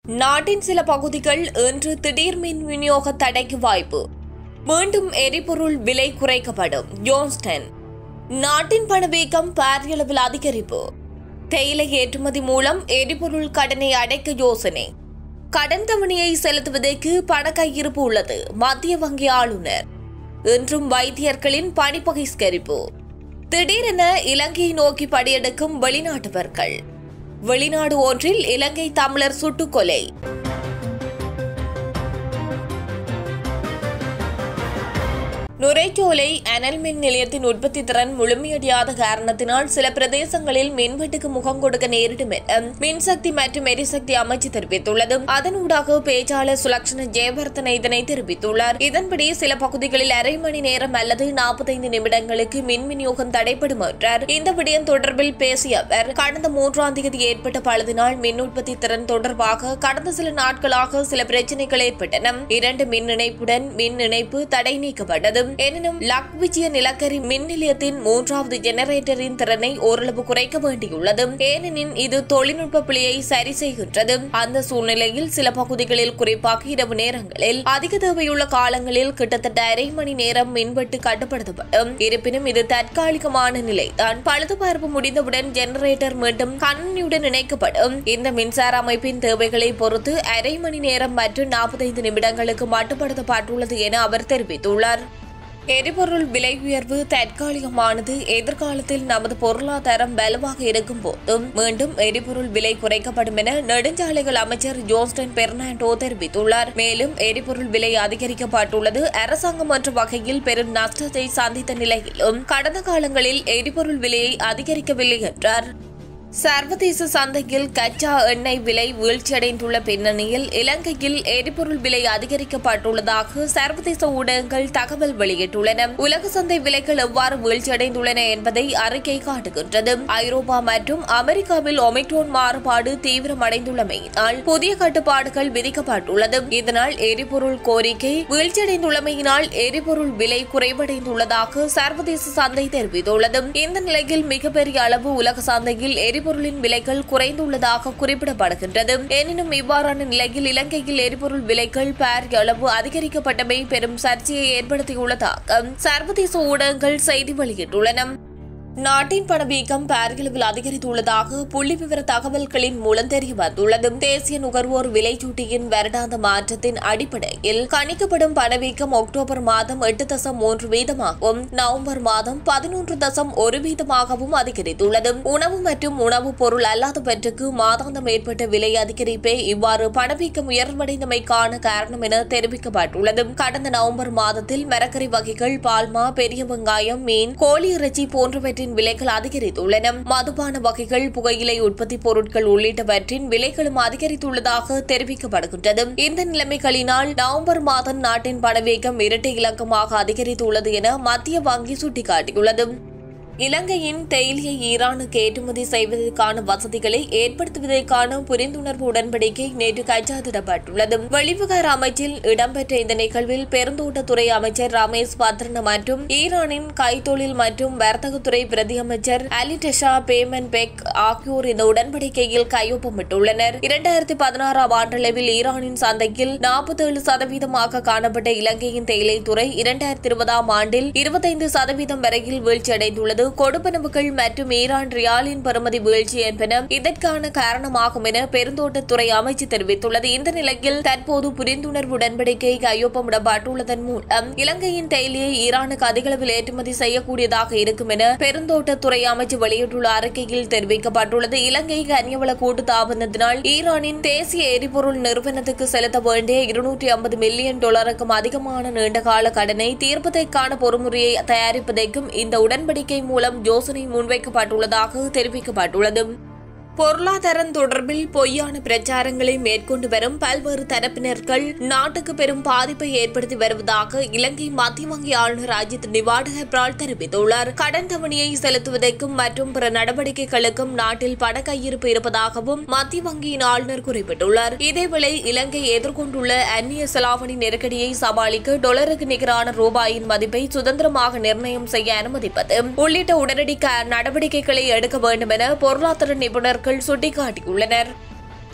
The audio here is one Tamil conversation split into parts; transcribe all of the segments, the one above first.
நாட்டின் சில பகுதிகள் இன்று திடீர் மின் விநியோக தடைக்கு வாய்ப்பு மீண்டும் எரிபொருள் விலை குறைக்கப்படும் ஜோன்ஸ்டன் நாட்டின் பணவீக்கம் பாரியளவில் அதிகரிப்பு தேயிலை ஏற்றுமதி மூலம் எரிபொருள் கடனை அடைக்க யோசனை கடன் தவணையை செலுத்துவதற்கு பண கையிருப்பு உள்ளது மத்திய வங்கி ஆளுநர் இன்றும் வைத்தியர்களின் பணி பகிஷ்கரிப்பு திடீரென இலங்கையை நோக்கி படியெடுக்கும் வெளிநாட்டவர்கள் வெளிநாடு ஒன்றில் இலங்கை தமிழர் சுட்டுக்கொலை நுரைச்சோலை அனல் மின் நிலையத்தின் உற்பத்தி திறன் முழுமையடையாத காரணத்தினால் சில பிரதேசங்களில் மின்வெட்டுக்கு முகம் கொடுக்க நேரிடும் என மின்சக்தி மற்றும் எரிசக்தி அமைச்சு தெரிவித்துள்ளது அதனூடாக பேச்சாளர் சுலக்ஷண ஜெயவர்தன இதனை தெரிவித்துள்ளார் இதன்படி சில பகுதிகளில் அரை மணி நேரம் அல்லது நாற்பத்தைந்து நிமிடங்களுக்கு மின் விநியோகம் தடைப்படும் என்றார் இந்த விடயம் தொடர்பில் பேசிய அவர் கடந்த மூன்றாம் தேதி ஏற்பட்ட பழுதினால் மின் உற்பத்தி திறன் தொடர்பாக கடந்த சில நாட்களாக சில பிரச்சினைகள் ஏற்பட்டன இரண்டு மின் இணைப்புடன் மின் இணைப்பு தடை நீக்கப்பட்டது எனினும் லக் விஜய நிலக்கரி மின் நிலையத்தின் மூன்றாவது ஜெனரேட்டரின் திறனை ஓரளவு குறைக்க வேண்டியுள்ளது ஏனெனில் இது தொழில்நுட்ப பிழையை சரி செய்கின்றது அந்த சூழ்நிலையில் சில பகுதிகளில் குறிப்பாக இரவு நேரங்களில் அதிக தேவையுள்ள காலங்களில் கிட்டத்தட்ட அரை மணி நேரம் மின்வெட்டு கட்டுப்படுத்தப்படும் இருப்பினும் இது தற்காலிகமான நிலைதான் பழுதுபார்ப்பு முடிந்தவுடன் ஜெனரேட்டர் மீண்டும் கணினியுடன் இணைக்கப்படும் இந்த மின்சார அமைப்பின் தேவைகளை பொறுத்து அரை மணி நேரம் மற்றும் நாற்பத்தைந்து நிமிடங்களுக்கு மட்டுப்படுத்தப்பட்டுள்ளது என அவர் தெரிவித்துள்ளார் எரிபொருள் விலை உயர்வு தற்காலிகமானது எதிர்காலத்தில் நமது பொருளாதாரம் வலுவாக இருக்கும் போதும் மீண்டும் எரிபொருள் விலை குறைக்கப்படும் என நெடுஞ்சாலைகள் அமைச்சர் ஜோன்ஸ்டன் பெர்னாண்டோ தெரிவித்துள்ளார் மேலும் எரிபொருள் விலை அதிகரிக்கப்பட்டுள்ளது அரசாங்கம் என்ற வகையில் பெரும் நஷ்டத்தை சந்தித்த நிலையிலும் கடந்த காலங்களில் எரிபொருள் விலையை அதிகரிக்கவில்லை என்றார் சர்வதேச சந்தையில் கச்சா எண்ணெய் விலை வீழ்ச்சியடைந்துள்ள பின்னணியில் இலங்கையில் எரிபொருள் விலை அதிகரிக்கப்பட்டுள்ளதாக சர்வதேச ஊடகங்கள் தகவல் வெளியிட்டுள்ளன உலக சந்தை விலைகள் எவ்வாறு வீழ்ச்சியடைந்துள்ளன என்பதை அறிக்கை காட்டுகின்றது ஐரோப்பா மற்றும் அமெரிக்காவில் ஒமிக்ரோன் மாறுபாடு தீவிரமடைந்துள்ளமையினால் புதிய கட்டுப்பாடுகள் விதிக்கப்பட்டுள்ளது இதனால் எரிபொருள் கோரிக்கை வீழ்ச்சியடைந்துள்ளமையினால் எரிபொருள் விலை குறைவடைந்துள்ளதாக சர்வதேச சந்தை தெரிவித்துள்ளது இந்த நிலையில் மிகப்பெரிய அளவு உலக சந்தையில் எரிபொருளின் விலைகள் குறைந்துள்ளதாக குறிப்பிடப்படுகின்றது எனினும் இவ்வாறான நிலையில் இலங்கையில் எரிபொருள் விலைகள் பாரிய அளவு அதிகரிக்கப்பட்டமை பெரும் சர்ச்சையை ஏற்படுத்தியுள்ளதாக சர்வதேச ஊடகங்கள் செய்தி வெளியிட்டுள்ளன நாட்டின் பணவீக்கம் பாரியளவில் அதிகரித்துள்ளதாக புள்ளி விவர தகவல்களின் மூலம் தெரிய வந்துள்ளது தேசிய நுகர்வோர் விலைச்சூட்டியின் வருடாந்த மாற்றத்தின் அடிப்படையில் கணிக்கப்படும் பணவீக்கம் அக்டோபர் மாதம் எட்டு தசம் மூன்று வீதமாகவும் நவம்பர் மாதம் பதினொன்று தசம் ஒரு வீதமாகவும் அதிகரித்துள்ளது உணவு மற்றும் உணவுப் பொருள் அல்லாதவற்றுக்கு மாதாந்தம் ஏற்பட்ட விலை அதிகரிப்பே இவ்வாறு பணவீக்கம் உயர்வடைந்தமைக்கான காரணம் என தெரிவிக்கப்பட்டுள்ளது கடந்த நவம்பர் மாதத்தில் மரக்கறி வகைகள் பால்மா பெரிய வெங்காயம் மீன் கோழி இறைச்சி போன்றவற்றின் பொருட்களின் விலைகள் அதிகரித்துள்ளன மதுபான வகைகள் புகையிலை உற்பத்தி பொருட்கள் உள்ளிட்டவற்றின் விலைகளும் அதிகரித்துள்ளதாக தெரிவிக்கப்படுகின்றது இந்த நிலைமைகளினால் நவம்பர் மாதம் நாட்டின் பணவீக்கம் இரட்டை இலக்கமாக அதிகரித்துள்ளது என மத்திய வங்கி சுட்டிக்காட்டியுள்ளது இலங்கையின் தேயிலையை ஈரானுக்கு ஏற்றுமதி செய்வதற்கான வசதிகளை ஏற்படுத்துவதற்கான புரிந்துணர்வு உடன்படிக்கை நேற்று கைச்சாத்திடப்பட்டுள்ளது வெளிவிவகார அமைச்சில் இடம்பெற்ற இந்த நிகழ்வில் பெருந்தோட்டத்துறை அமைச்சர் ரமேஷ் பத்ரன மற்றும் ஈரானின் கைத்தொழில் மற்றும் வர்த்தகத்துறை பிரதி அமைச்சர் அலிடெஷா பேமன் பெக் ஆகியோர் இந்த உடன்படிக்கையில் கையொப்பமிட்டுள்ளனர் இரண்டாயிரத்தி பதினாறாம் ஆண்டளவில் ஈரானின் சந்தையில் நாற்பத்தேழு சதவீதமாக காணப்பட்ட இலங்கையின் தேயிலை துறை இரண்டாயிரத்தி இருபதாம் ஆண்டில் இருபத்தைந்து சதவீதம் வரையில் வீழ்ச்சியடைந்துள்ளது கொடுப்பனவுகள் மற்றும் ஈரான் ரியாலின் பெறுமதி வீழ்ச்சி என்பன இதற்கான காரணமாகும் என பெருந்தோட்டத்துறை அமைச்சு தெரிவித்துள்ளது இந்த நிலையில் தற்போது புரிந்துணர்வு உடன்படிக்கை கையொப்பமிடப்பட்டுள்ளதன் மூலம் இலங்கையின் தேயிலையை ஈரானுக்கு அதிகளவில் ஏற்றுமதி செய்யக்கூடியதாக இருக்கும் என பெருந்தோட்டத்துறை அமைச்சு வெளியிட்டுள்ள அறிக்கையில் தெரிவிக்கப்பட்டுள்ளது இலங்கை கனியவள கூட்டு தாபனத்தினால் ஈரானின் தேசிய எரிபொருள் நிறுவனத்துக்கு செலுத்த வேண்டிய இருநூற்றி ஐம்பது மில்லியன் டாலருக்கும் அதிகமான நீண்டகால கடனை தீர்ப்பதற்கான பொறுமுறையை தயாரிப்பதற்கும் இந்த உடன்படிக்கை மூலம் யோசனை முன்வைக்கப்பட்டுள்ளதாக தெரிவிக்கப்பட்டுள்ளது பொருளாதாரம் தொடர்பில் பொய்யான பிரச்சாரங்களை மேற்கொண்டு வரும் பல்வேறு தரப்பினர்கள் நாட்டுக்கு பெரும் பாதிப்பை ஏற்படுத்தி வருவதாக இலங்கை மத்திய வங்கி ஆளுநர் அஜித் நிவாடகப்ரால் தெரிவித்துள்ளார் கடன் தவணையை செலுத்துவதற்கும் மற்றும் பிற நடவடிக்கைகளுக்கும் நாட்டில் பண கையிருப்பு இருப்பதாகவும் மத்திய வங்கியின் ஆளுநர் குறிப்பிட்டுள்ளார் இதேவேளை இலங்கை எதிர்கொண்டுள்ள அந்நிய செலாவணி நெருக்கடியை சமாளிக்க டொலருக்கு நிகரான ரூபாயின் மதிப்பை சுதந்திரமாக நிர்ணயம் செய்ய அனுமதிப்பது உள்ளிட்ட உடனடி க- நடவடிக்கைகளை எடுக்க வேண்டும் என பொருளாதார நிபுணர்கள் சுட்டிக்காட்டியுள்ளனர்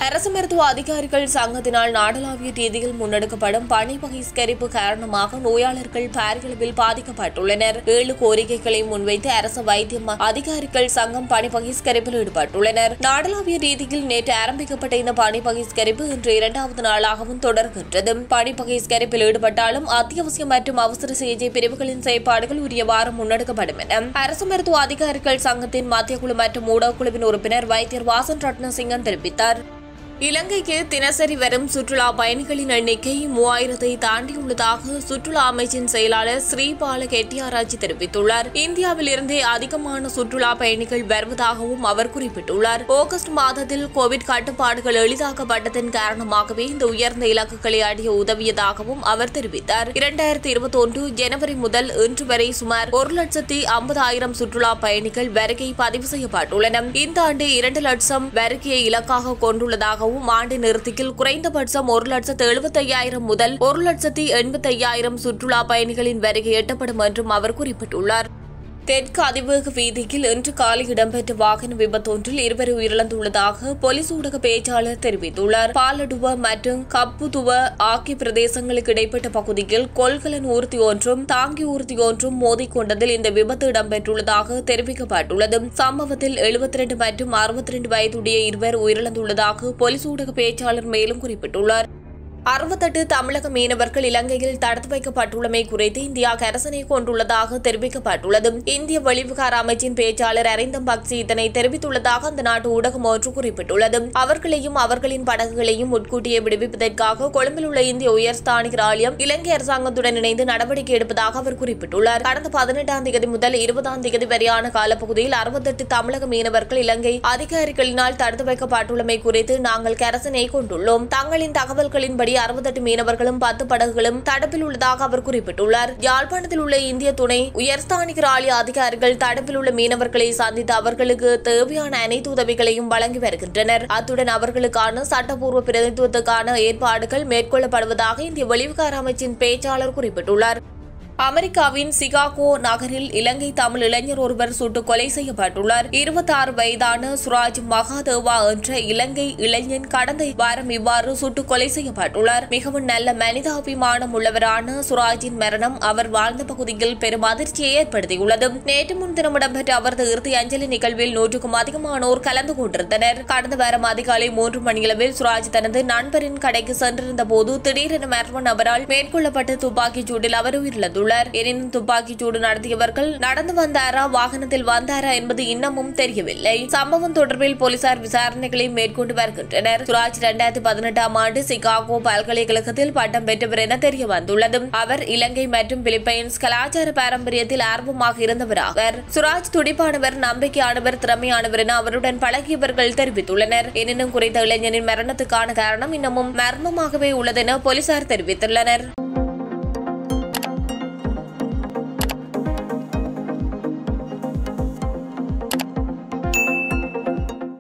அரசு மருத்துவ அதிகாரிகள் சங்கத்தினால் நாடளாவிய ரீதியில் முன்னெடுக்கப்படும் பணி பகிஷ்கரிப்பு காரணமாக நோயாளர்கள் பாரியளவில் பாதிக்கப்பட்டுள்ளனர் ஏழு கோரிக்கைகளை முன்வைத்து அரசு வைத்திய ம- அதிகாரிகள் சங்கம் பணி பகிஷ்கரிப்பில் ஈடுபட்டுள்ளனர் நாடளாவிய ரீதியில் நேற்று ஆரம்பிக்கப்பட்ட இந்த பணி பகிஷ்கரிப்பு இன்று இரண்டாவது நாளாகவும் தொடர்கின்றது பணி பகிஷ்கரிப்பில் ஈடுபட்டாலும் அத்தியாவசிய மற்றும் அவசர சிகிச்சை பிரிவுகளின் செயற்பாடுகள் உரியவாறு முன்னெடுக்கப்படும் என அரசு மருத்துவ அதிகாரிகள் சங்கத்தின் மத்திய குழு மற்றும் ஊடக குழுவின் உறுப்பினர் வைத்தியர் வாசன் ரத்னசிங்கன் தெரிவித்தார் இலங்கைக்கு தினசரி வரும் சுற்றுலா பயணிகளின் எண்ணிக்கை மூவாயிரத்தை தாண்டியுள்ளதாக சுற்றுலா அமைச்சின் செயலாளர் ஸ்ரீபால கெட்டியாராஜி தெரிவித்துள்ளார் இந்தியாவில் இருந்தே அதிகமான சுற்றுலா பயணிகள் வருவதாகவும் அவர் குறிப்பிட்டுள்ளார் ஆகஸ்ட் மாதத்தில் கோவிட் கட்டுப்பாடுகள் எளிதாக்கப்பட்டதன் காரணமாகவே இந்த உயர்ந்த இலக்குகளை அடைய உதவியதாகவும் அவர் தெரிவித்தார் இரண்டாயிரத்தி இருபத்தொன்று ஜனவரி முதல் இன்று வரை சுமார் ஒரு லட்சத்தி ஐம்பதாயிரம் சுற்றுலா பயணிகள் வருகை பதிவு செய்யப்பட்டுள்ளன இந்த ஆண்டு இரண்டு லட்சம் வருகையை இலக்காக கொண்டுள்ளதாகவும் ஆண்டு நிறுத்தியில் குறைந்தபட்சம் ஒரு லட்சத்து எழுபத்தையாயிரம் முதல் ஒரு லட்சத்தி எண்பத்தையாயிரம் சுற்றுலா பயணிகளின் வருகை எட்டப்படும் என்றும் அவர் குறிப்பிட்டுள்ளார் தெற்கு அதிவேக வீதியில் இன்று காலை இடம்பெற்ற வாகன விபத்தொன்றில் இருவர் உயிரிழந்துள்ளதாக போலீஸ் ஊடக பேச்சாளர் தெரிவித்துள்ளார் பாலடுவ மற்றும் கப்புதுவ ஆகிய பிரதேசங்களுக்கு இடைப்பட்ட பகுதியில் கொள்கலன் ஊர்தி ஒன்றும் தாங்கி ஊர்தி ஒன்றும் மோதிக்கொண்டதில் இந்த விபத்து இடம்பெற்றுள்ளதாக தெரிவிக்கப்பட்டுள்ளது சம்பவத்தில் 72 மற்றும் 62 வயதுடைய இருவர் உயிரிழந்துள்ளதாக போலீஸ் ஊடக பேச்சாளர் மேலும் குறிப்பிட்டுள்ளார் அறுபத்தெட்டு தமிழக மீனவர்கள் இலங்கையில் தடுத்து வைக்கப்பட்டுள்ளமை குறித்து இந்தியா கரசனை கொண்டுள்ளதாக தெரிவிக்கப்பட்டுள்ளது இந்திய வெளிவிகார அமைச்சின் பேச்சாளர் அரவிந்தம் பக்சி இதனை தெரிவித்துள்ளதாக அந்த நாட்டு ஊடகம் ஒன்று குறிப்பிட்டுள்ளது அவர்களையும் அவர்களின் படகுகளையும் முன்கூட்டியே விடுவிப்பதற்காக கொழும்பில் உள்ள இந்திய உயர்ஸ்தானிகர் ஆலயம் இலங்கை அரசாங்கத்துடன் இணைந்து நடவடிக்கை எடுப்பதாக அவர் குறிப்பிட்டுள்ளார் கடந்த பதினெட்டாம் தேதி முதல் இருபதாம் தேதி வரையான காலப்பகுதியில் அறுபத்தெட்டு தமிழக மீனவர்கள் இலங்கை அதிகாரிகளினால் தடுத்து வைக்கப்பட்டுள்ளமை குறித்து நாங்கள் கரசனை கொண்டுள்ளோம் தங்களின் தகவல்களின்படி அறுபத்தெட்டு மீனவர்களும் பத்து படகுகளும் தடுப்பில் உள்ளதாக அவர் குறிப்பிட்டுள்ளார் யாழ்ப்பாணத்தில் உள்ள இந்திய துணை உயர்ஸ்தானிகர் ஆலய அதிகாரிகள் தடுப்பில் உள்ள மீனவர்களை சந்தித்து அவர்களுக்கு தேவையான அனைத்து உதவிகளையும் வழங்கி வருகின்றனர் அத்துடன் அவர்களுக்கான சட்டப்பூர்வ பிரதிநிதித்துவத்துக்கான ஏற்பாடுகள் மேற்கொள்ளப்படுவதாக இந்திய வெளிவிகார அமைச்சின் பேச்சாளர் குறிப்பிட்டுள்ளார் அமெரிக்காவின் சிகாகோ நகரில் இலங்கை தமிழ் இளைஞர் ஒருவர் சுட்டுக் கொலை செய்யப்பட்டுள்ளார் இருபத்தாறு வயதான சுராஜ் மகாதேவா என்ற இலங்கை இளைஞன் கடந்த வாரம் இவ்வாறு சுட்டுக் கொலை செய்யப்பட்டுள்ளார் மிகவும் நல்ல மனிதாபிமானம் உள்ளவரான சுராஜின் மரணம் அவர் வாழ்ந்த பகுதியில் பெரும் அதிர்ச்சியை ஏற்படுத்தியுள்ளது நேற்று முன்தினம் இடம்பெற்ற அவரது இறுதி அஞ்சலி நிகழ்வில் நூற்றுக்கும் அதிகமானோர் கலந்து கொண்டிருந்தனர் கடந்த வாரம் அதிகாலை மூன்று மணியளவில் சுராஜ் தனது நண்பரின் கடைக்கு சென்றிருந்த போது திடீரென மர்ம நபரால் மேற்கொள்ளப்பட்ட துப்பாக்கிச் சூட்டில் அவர் உயிரிழந்துள்ளார் எனினும் துப்பாக்கிச் சூடு நடத்தியவர்கள் நடந்து வந்தாரா வாகனத்தில் வந்தாரா என்பது இன்னமும் தெரியவில்லை சம்பவம் தொடர்பில் போலீசார் விசாரணைகளை மேற்கொண்டு வருகின்றனர் சுராஜ் இரண்டாயிரத்தி பதினெட்டாம் ஆண்டு சிகாகோ பல்கலைக்கழகத்தில் பட்டம் பெற்றவர் என தெரிய வந்துள்ளது அவர் இலங்கை மற்றும் பிலிப்பைன்ஸ் கலாச்சார பாரம்பரியத்தில் ஆர்வமாக இருந்தவராவர் சுராஜ் துடிப்பானவர் நம்பிக்கையானவர் திறமையானவர் என அவருடன் பழகியவர்கள் தெரிவித்துள்ளனர் எனினும் குறித்த இளைஞனின் மரணத்துக்கான காரணம் இன்னமும் மர்மமாகவே உள்ளதென போலீசார் தெரிவித்துள்ளனர்